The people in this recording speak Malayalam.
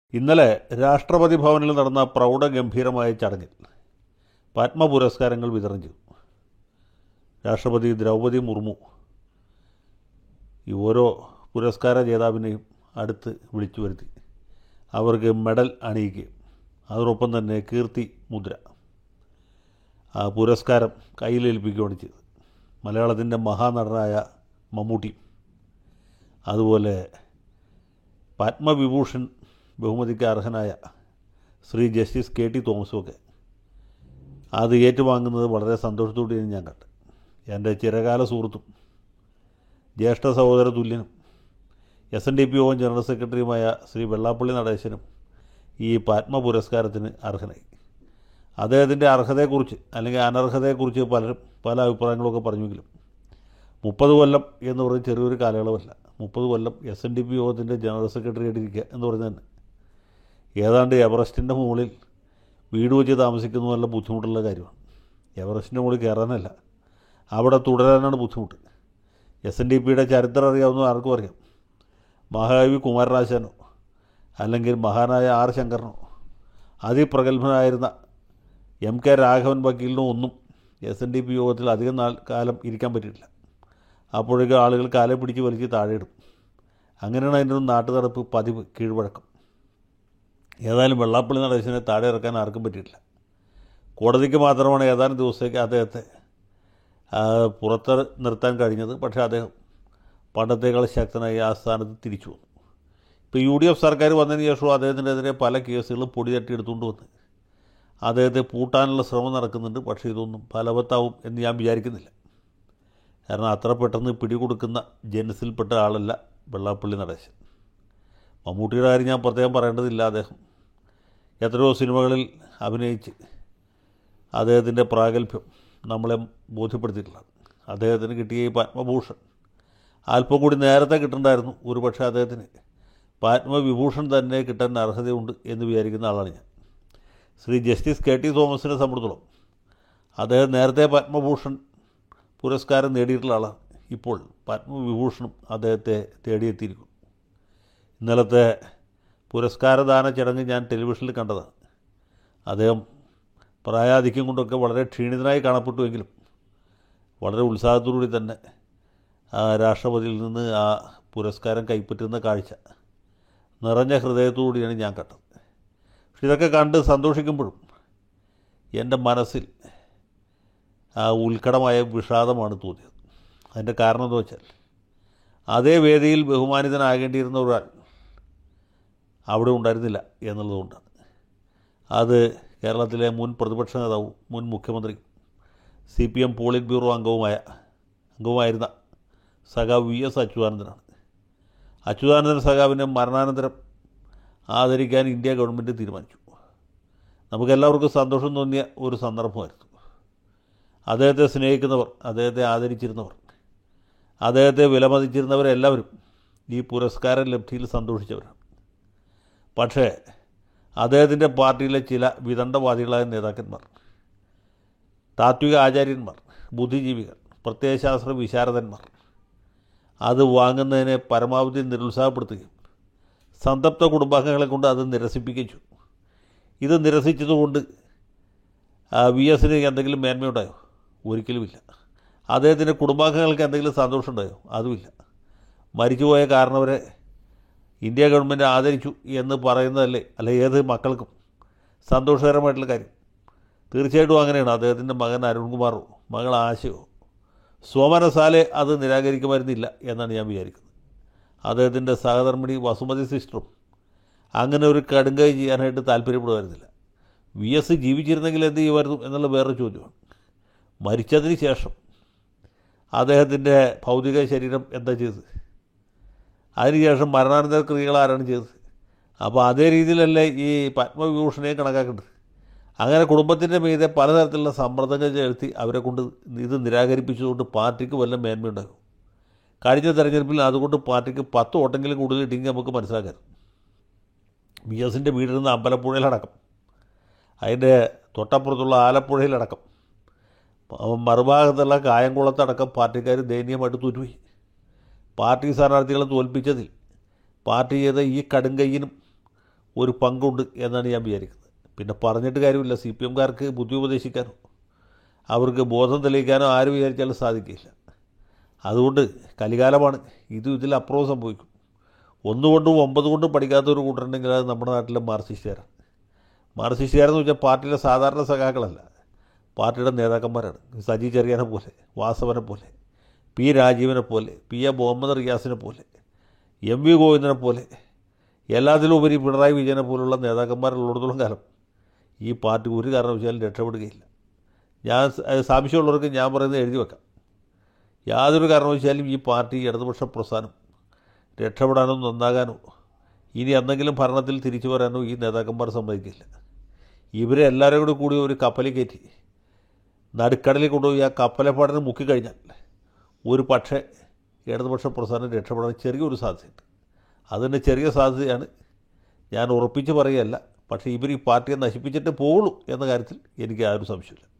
ഇന്നലെ രാഷ്ട്രപതി ഭവനിൽ നടന്ന പ്രൗഢഗംഭീരമായ ചടങ്ങിൽ പത്മ പുരസ്കാരങ്ങൾ വിതരണം ചെയ്തു രാഷ്ട്രപതി ദ്രൗപദി മുർമു ഈ ഓരോ പുരസ്കാര ജേതാവിനെയും അടുത്ത് വിളിച്ചു വരുത്തി അവർക്ക് മെഡൽ അണിയിക്കുകയും അതോടൊപ്പം തന്നെ കീർത്തി മുദ്ര ആ പുരസ്കാരം കയ്യിലേൽപ്പിക്കുകയാണ് ചെയ്തത് മലയാളത്തിൻ്റെ മഹാനടനായ മമ്മൂട്ടി അതുപോലെ പത്മവിഭൂഷൺ ബഹുമതിക്ക് അർഹനായ ശ്രീ ജസ്റ്റിസ് കെ ടി തോമസുമൊക്കെ അത് ഏറ്റുവാങ്ങുന്നത് വളരെ സന്തോഷത്തോടെയാണ് ഞാൻ കണ്ടത് എൻ്റെ ചിരകാല സുഹൃത്തും ജ്യേഷ്ഠ സഹോദര തുല്യനും S N D P O general സെക്രട്ടറിയുമായ ശ്രീ വെള്ളാപ്പള്ളി നടേശനും ഈ പത്മ പുരസ്കാരത്തിന് അർഹനായി അദ്ദേഹത്തിൻ്റെ അർഹതയെക്കുറിച്ച് അല്ലെങ്കിൽ അനർഹതയെക്കുറിച്ച് പലരും പല അഭിപ്രായങ്ങളൊക്കെ പറഞ്ഞെങ്കിലും മുപ്പത് കൊല്ലം എന്ന് പറയുന്ന ചെറിയൊരു കാലയളവല്ല മുപ്പത് കൊല്ലം എസ് എൻ ഡി പി യോഗത്തിൻ്റെ ജനറൽ സെക്രട്ടറി ആയിട്ടിരിക്കുക എന്ന് പറയുന്നത് തന്നെ ഏതാണ്ട് എവറസ്റ്റിൻ്റെ മുകളിൽ വീട് വെച്ച് താമസിക്കുന്ന നല്ല ബുദ്ധിമുട്ടുള്ള കാര്യമാണ് എവറസ്റ്റിൻ്റെ മുകളിൽ കയറാനല്ല അവിടെ തുടരാനാണ് ബുദ്ധിമുട്ട് എസ് എൻ ഡി പിയുടെ ചരിത്രം അറിയാവുന്ന ആർക്കും അറിയാം മഹാകവി കുമാരനാശാനോ അല്ലെങ്കിൽ മഹാനായ ആർ ശങ്കരനോ അതിപ്രഗത്ഭനായിരുന്ന എം കെ രാഘവൻ വക്കീലിനോ ഒന്നും എസ് എൻ ഡി പി യോഗത്തിൽ അധികം നാൾ കാലം ഇരിക്കാൻ പറ്റിയിട്ടില്ല അപ്പോഴേക്കും ആളുകൾ കാലെ പിടിച്ച് വലിച്ച് താഴെയിടും അങ്ങനെയാണ് അതിൻ്റെ ഒരു നാട്ടുനടപ്പ് പതിവ് കീഴ്വഴക്കം ഏതായാലും വെള്ളാപ്പള്ളി നടേശനെ താഴെ ഇറക്കാൻ ആർക്കും പറ്റിയിട്ടില്ല കോടതിക്ക് മാത്രമാണ് ഏതാനും ദിവസത്തേക്ക് അദ്ദേഹത്തെ ആ, പുറത്ത് നിർത്താൻ കഴിഞ്ഞത് പക്ഷേ അദ്ദേഹം പണ്ടത്തേക്കാൾ ശക്തനായി ആ സ്ഥാനത്ത് തിരിച്ചു വന്നു ഇപ്പോൾ യു ഡി എഫ് സർക്കാർ വന്നതിന് ശേഷവും അദ്ദേഹത്തിനെതിരെ പല കേസുകളും പൊടി തട്ടി എടുത്തുകൊണ്ട് വന്ന് അദ്ദേഹത്തെ പൂട്ടാനുള്ള ശ്രമം നടക്കുന്നുണ്ട് പക്ഷേ ഇതൊന്നും ഫലവത്താവും എന്ന് ഞാൻ വിചാരിക്കുന്നില്ല കാരണം അത്ര പെട്ടെന്ന് പിടികൊടുക്കുന്ന ജനസിൽപ്പെട്ട ആളല്ല വെള്ളാപ്പള്ളി നടേശൻ മമ്മൂട്ടിയുടെ കാര്യം ഞാൻ പ്രത്യേകം പറയേണ്ടതില്ല അദ്ദേഹം എത്രയോ സിനിമകളിൽ അഭിനയിച്ച് അദ്ദേഹത്തിൻ്റെ പ്രാഗൽഭ്യം നമ്മളെ ബോധ്യപ്പെടുത്തിയിട്ടുള്ളതാണ് അദ്ദേഹത്തിന് കിട്ടിയ ഈ പത്മഭൂഷൺ അല്പം കൂടി നേരത്തെ കിട്ടണ്ടായിരുന്നു ഒരുപക്ഷെ അദ്ദേഹത്തിന് പത്മവിഭൂഷൺ തന്നെ കിട്ടാൻ അർഹതയുണ്ട് എന്ന് വിചാരിക്കുന്ന ആളാണ് ഞാൻ ശ്രീ ജസ്റ്റിസ് കെ ടി തോമസിനെ സംബന്ധിച്ചിടത്തോളം അദ്ദേഹം നേരത്തെ പത്മഭൂഷൺ പുരസ്കാരം നേടിയിട്ടുള്ള ആളാണ് ഇപ്പോൾ പത്മവിഭൂഷണും അദ്ദേഹത്തെ തേടിയെത്തിയിരിക്കുന്നു ഇന്നലത്തെ പുരസ്കാരദാന ചടങ്ങ് ഞാൻ ടെലിവിഷനിൽ കണ്ടതാണ് അദ്ദേഹം പ്രായാധിക്യം കൊണ്ടൊക്കെ വളരെ ക്ഷീണിതനായി കാണപ്പെട്ടുവെങ്കിലും വളരെ ഉത്സാഹത്തോടുകൂടി തന്നെ ആ രാഷ്ട്രപതിയിൽ നിന്ന് ആ പുരസ്കാരം കൈപ്പറ്റുന്ന കാഴ്ച നിറഞ്ഞ ഹൃദയത്തോടുകൂടിയാണ് ഞാൻ കണ്ടത് പക്ഷെ ഇതൊക്കെ കണ്ട് സന്തോഷിക്കുമ്പോഴും എൻ്റെ മനസ്സിൽ ആ ഉത്കടമായ വിഷാദമാണ് തോന്നിയത് അതിൻ്റെ കാരണം എന്താ വെച്ചാൽ അതേ വേദിയിൽ ബഹുമാനിതനാകേണ്ടിയിരുന്ന ഒരാൾ അവിടെ ഉണ്ടായിരുന്നില്ല എന്നുള്ളതുകൊണ്ടാണ് അത് കേരളത്തിലെ മുൻ പ്രതിപക്ഷ നേതാവും മുൻ മുഖ്യമന്ത്രിയും C P M polit bureau അംഗവുമായ അംഗവുമായിരുന്ന സഖാവ് വി എസ് അച്യുതാനന്ദനാണ് അച്യുതാനന്ദൻ സഖാവിനെ മരണാനന്തരം ആദരിക്കാൻ ഇന്ത്യ ഗവൺമെൻറ് തീരുമാനിച്ചു നമുക്കെല്ലാവർക്കും സന്തോഷം തോന്നിയ ഒരു സന്ദർഭമായിരുന്നു അദ്ദേഹത്തെ സ്നേഹിക്കുന്നവർ അദ്ദേഹത്തെ ആദരിച്ചിരുന്നവർ അദ്ദേഹത്തെ വിലമതിച്ചിരുന്നവരെല്ലാവരും ഈ പുരസ്കാര ലബ്ധിയിൽ സന്തോഷിച്ചവരാണ് പക്ഷേ അദ്ദേഹത്തിൻ്റെ പാർട്ടിയിലെ ചില വിദണ്ഡവാദികളായ നേതാക്കന്മാർ താത്വിക ആചാര്യന്മാർ ബുദ്ധിജീവികൾ പ്രത്യയശാസ്ത്ര വിശാരദന്മാർ അത് വാങ്ങുന്നതിനെ പരമാവധി നിരുത്സാഹപ്പെടുത്തുകയും സന്തപ്ത കുടുംബാംഗങ്ങളെ കൊണ്ട് അത് നിരസിപ്പിക്കുകയും ചെയ്തു ഇത് നിരസിച്ചതുകൊണ്ട് ആ, വി എസിന് എന്തെങ്കിലും മേന്മയുണ്ടായോ ഒരിക്കലുമില്ല അദ്ദേഹത്തിൻ്റെ കുടുംബാംഗങ്ങൾക്ക് എന്തെങ്കിലും സന്തോഷമുണ്ടായോ അതുമില്ല മരിച്ചുപോയ കാരണവരെ ഇന്ത്യ ഗവൺമെൻറ് ആദരിച്ചു എന്ന് പറയുന്നതല്ലേ അല്ലെ ഏത് മക്കൾക്കും സന്തോഷകരമായിട്ടുള്ള കാര്യം തീർച്ചയായിട്ടും അങ്ങനെയാണ് അദ്ദേഹത്തിൻ്റെ മകൻ അരുൺകുമാറോ മകൾ ആശയോ സോമനസാലെ അത് നിരാകരിക്കുമായിരുന്നില്ല എന്നാണ് ഞാൻ വിചാരിക്കുന്നത് അദ്ദേഹത്തിൻ്റെ സഹധർമ്മിണി വസുമതി സിസ്റ്ററും അങ്ങനെ ഒരു കടുങ്കൈ ചെയ്യാനായിട്ട് താല്പര്യപ്പെടുമായിരുന്നില്ല വി എസ് ജീവിച്ചിരുന്നെങ്കിൽ എന്ത് ചെയ്യുമായിരുന്നു എന്നുള്ള വേറൊരു ചോദ്യമാണ് മരിച്ചതിന് ശേഷം അദ്ദേഹത്തിൻ്റെ ഭൗതിക ശരീരം എന്താ ചെയ്തത് അതിനുശേഷം മരണാനന്തര ക്രിയകൾ ആരാണ് ചെയ്തത് അപ്പോൾ അതേ രീതിയിലല്ലേ ഈ പത്മവിഭൂഷണയെ കണക്കാക്കേണ്ടത് അങ്ങനെ കുടുംബത്തിൻ്റെ മീതെ പലതരത്തിലുള്ള സമ്മർദ്ദങ്ങൾ ചെലുത്തി അവരെ കൊണ്ട് ഇത് നിരാകരിപ്പിച്ചതുകൊണ്ട് പാർട്ടിക്ക് വല്ല മേന്മയുണ്ടാകും കഴിഞ്ഞ തെരഞ്ഞെടുപ്പിൽ അതുകൊണ്ട് പാർട്ടിക്ക് പത്ത് വോട്ടെങ്കിലും കൂടുതൽ കിട്ടിയെങ്കിൽ നമുക്ക് മനസ്സിലാക്കാം വി എസിൻ്റെ വീടിരുന്ന അമ്പലപ്പുഴയിലടക്കം അതിൻ്റെ തൊട്ടപ്പുറത്തുള്ള ആലപ്പുഴയിലടക്കം മറുഭാഗത്തുള്ള കായംകുളത്തടക്കം പാർട്ടിക്കാർ ദയനീയമായിട്ട് തോറ്റുപോയി പാർട്ടി സ്ഥാനാർത്ഥികളെ തോൽപ്പിച്ചതിൽ പാർട്ടി ചെയ്ത ഈ കടുങ്കയ്യനും ഒരു പങ്കുണ്ട് എന്നാണ് ഞാൻ വിചാരിക്കുന്നത് പിന്നെ പറഞ്ഞിട്ട് കാര്യമില്ല സി പി എംകാർക്ക് ബുദ്ധി ഉപദേശിക്കാനോ അവർക്ക് ബോധം തെളിയിക്കാനോ ആര് വിചാരിച്ചാലും സാധിക്കില്ല അതുകൊണ്ട് കലികാലമാണ് ഇതും ഇതിലപ്പുറവും സംഭവിക്കും ഒന്നുകൊണ്ടും ഒമ്പത് കൊണ്ടും പഠിക്കാത്ത ഒരു കൂട്ടരുണ്ടെങ്കിൽ അത് നമ്മുടെ നാട്ടിലെ മാർക്സിസ്റ്റുകാരാണ് മാർക്സിസ്റ്റുകാരെന്ന് വെച്ചാൽ പാർട്ടിയിലെ സാധാരണ സഖാക്കളല്ല പാർട്ടിയുടെ നേതാക്കന്മാരാണ് സജി ചെറിയാനെ പോലെ വാസവനെ പോലെ പി രാജീവനെ പോലെ പി എ മുഹമ്മദ് റിയാസിനെ പോലെ എം വി ഗോവിന്ദനെ പോലെ എല്ലാത്തിലും ഉപരി പിണറായി വിജയനെ പോലുള്ള നേതാക്കന്മാരുള്ളിടത്തോളം കാലം ഈ പാർട്ടി ഒരു കാരണവശാലും രക്ഷപ്പെടുകയില്ല ഞാൻ സ- സംശയമുള്ളവർക്ക് ഞാൻ പറയുന്നത് എഴുതി വെക്കാം യാതൊരു കാരണവശാലും ഈ പാർട്ടി ഇടതുപക്ഷ പ്രസ്ഥാനം രക്ഷപ്പെടാനോ നന്നാകാനോ ഇനി എന്തെങ്കിലും ഭരണത്തിൽ തിരിച്ചു വരാനോ ഈ നേതാക്കന്മാർ സമ്മതിക്കില്ല ഇവരെ എല്ലാവരും കൂടി കൂടി ഒരു കപ്പലിൽ കയറ്റി നടുക്കടലിൽ കൊണ്ടുപോയി ആ കപ്പലെ പാടനെ മുക്കിക്കഴിഞ്ഞാൽ ഒരു പക്ഷേ ഇടതുപക്ഷ പ്രസ്ഥാനം രക്ഷപ്പെടാൻ ചെറിയൊരു സാധ്യതയുണ്ട് അതിൻ്റെ ചെറിയ സാധ്യതയാണ് ഞാൻ ഉറപ്പിച്ച് പറയുകയല്ല പക്ഷേ ഇവർ ഈ പാർട്ടിയെ നശിപ്പിച്ചിട്ട് പോകുള്ളൂ എന്ന കാര്യത്തിൽ എനിക്ക് ആ ഒരു സംശയമില്ല